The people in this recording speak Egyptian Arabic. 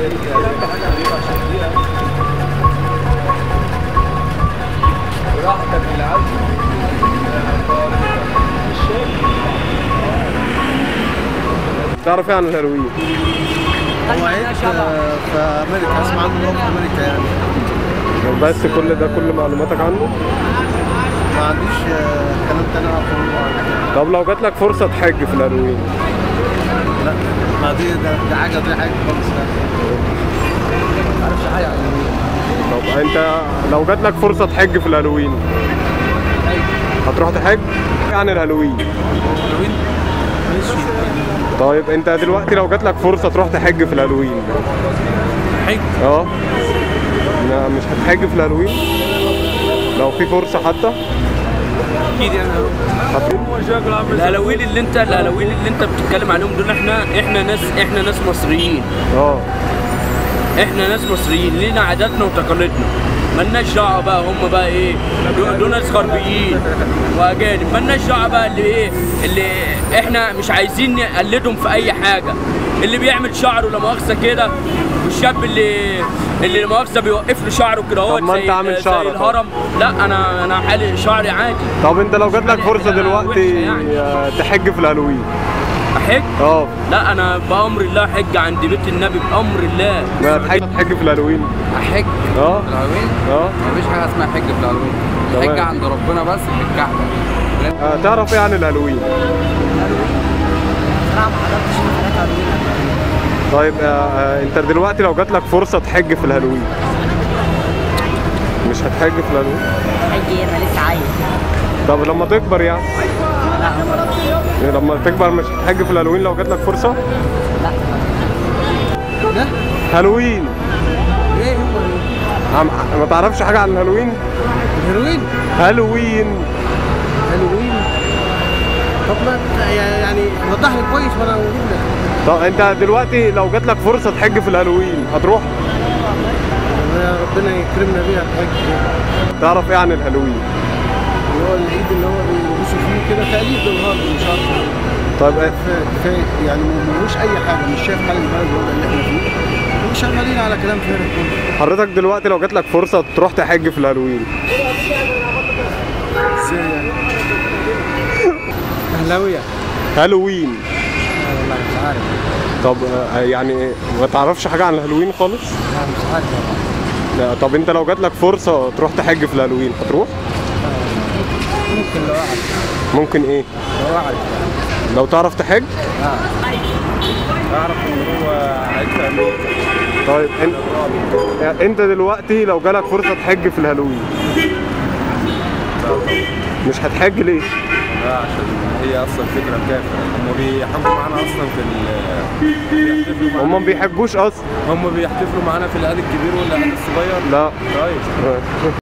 تعرف ايه عن الهالوين؟ هو عيد آه، في امريكا اسمع عنه إن هو في امريكا يعني بس كل ده كل معلوماتك عنه؟ ما عنديش آه، كلام تاني اعرفه عنه طب لو جات لك فرصة تحج في الهالوين لا ما دي ده دي حاجه دي حاجه خالص ما اعرفش حاجه عن طب انت لو جات لك فرصة تحج في الهالوين هتروح تحج؟ ايه عن الهالوين؟ الهالوين ماليش فيه طيب انت دلوقتي لو جات لك فرصة تروح تحج في الهالوين حج اه لا مش هتحج في الهالوين؟ لو في فرصة حتى اكيد يعني هتروح الهلاويل اللي انت الهلاويل اللي انت بتتكلم عليهم دول احنا احنا ناس احنا ناس مصريين اه احنا ناس مصريين لينا عاداتنا وتقاليدنا ملناش دعوه بقى هم بقى ايه دول- دول ناس غربيين واجانب ملناش دعوه بقى اللي ايه اللي احنا مش عايزين نقلدهم في اي حاجه اللي بيعمل شعره لا مؤاخذه كده والشاب اللي اللي لا مؤاخذه بيوقف له شعره كده هو طب ما انت عامل زي شعرك اهو. الهرم لا انا انا حالق شعري عادي طب انت لو جات لك حاجة فرصة دلوقتي وحشة يعني. آه، تحج في الهالوين احج اه لا انا بامر الله حج عند بيت النبي بامر الله ما تحج تحج في الهالوين احج اه في الهالوين اه مفيش حاجه اسمها حج في الهالوين تمام. الحج عند ربنا بس في الكعبه آه، تعرف ايه عن الهالوين؟ طيب آه، آه، انت دلوقتي لو جات لك فرصة تحج في الهالوين مش هتحج في الهالوين؟ حجي انا لسه عايز طب لما تكبر يعني يعني لما تكبر مش هتحج في الهالوين لو جات لك فرصة؟ ده هالوين ايه هو عم- ما تعرفش حاجة عن الهالوين؟ الهيروين هالوين هالوين طب ما ت- يعني وضح لي كويس وانا اقول لك طب انت دلوقتي لو جات لك فرصة تحج في الهالوين هتروح؟ يا ربنا يكرمنا بيها الحج تعرف ايه عن الهالوين؟ اللي هو العيد اللي هو بيلبسوا فيه كده تقليد للغرب مش عارف طيب آه، كفايه كفايه يعني ما ملوش اي حاجه مش شايف حال البلد الوضع اللي احنا فيه وشغالين على كلام فارغ كله حضرتك دلوقتي لو جات لك فرصة تروح تحج في الهالوين ازاي يعني اهلاويه هالوين والله مش عارف طب آه، يعني ما تعرفش حاجة عن الهالوين خالص؟ لا مش عارف والله لا طب انت لو جات لك فرصة تروح تحج في الهالوين هتروح؟ ممكن لو قعد ممكن ايه؟ لو قعد لو تعرف تحج؟ اعرف ان هو عايز في امريكا طيب انت انت دلوقتي لو جالك فرصة تحج في الهالوين مش هتحج ليه؟ لا عشان هي اصلا فكره كافره هم بيحكوا معانا اصلا في ال بيحتفلوا معانا هم ما بيحجوش اصلا هم بيحتفلوا معانا في العيد الكبير ولا العيد الصغير لا طيب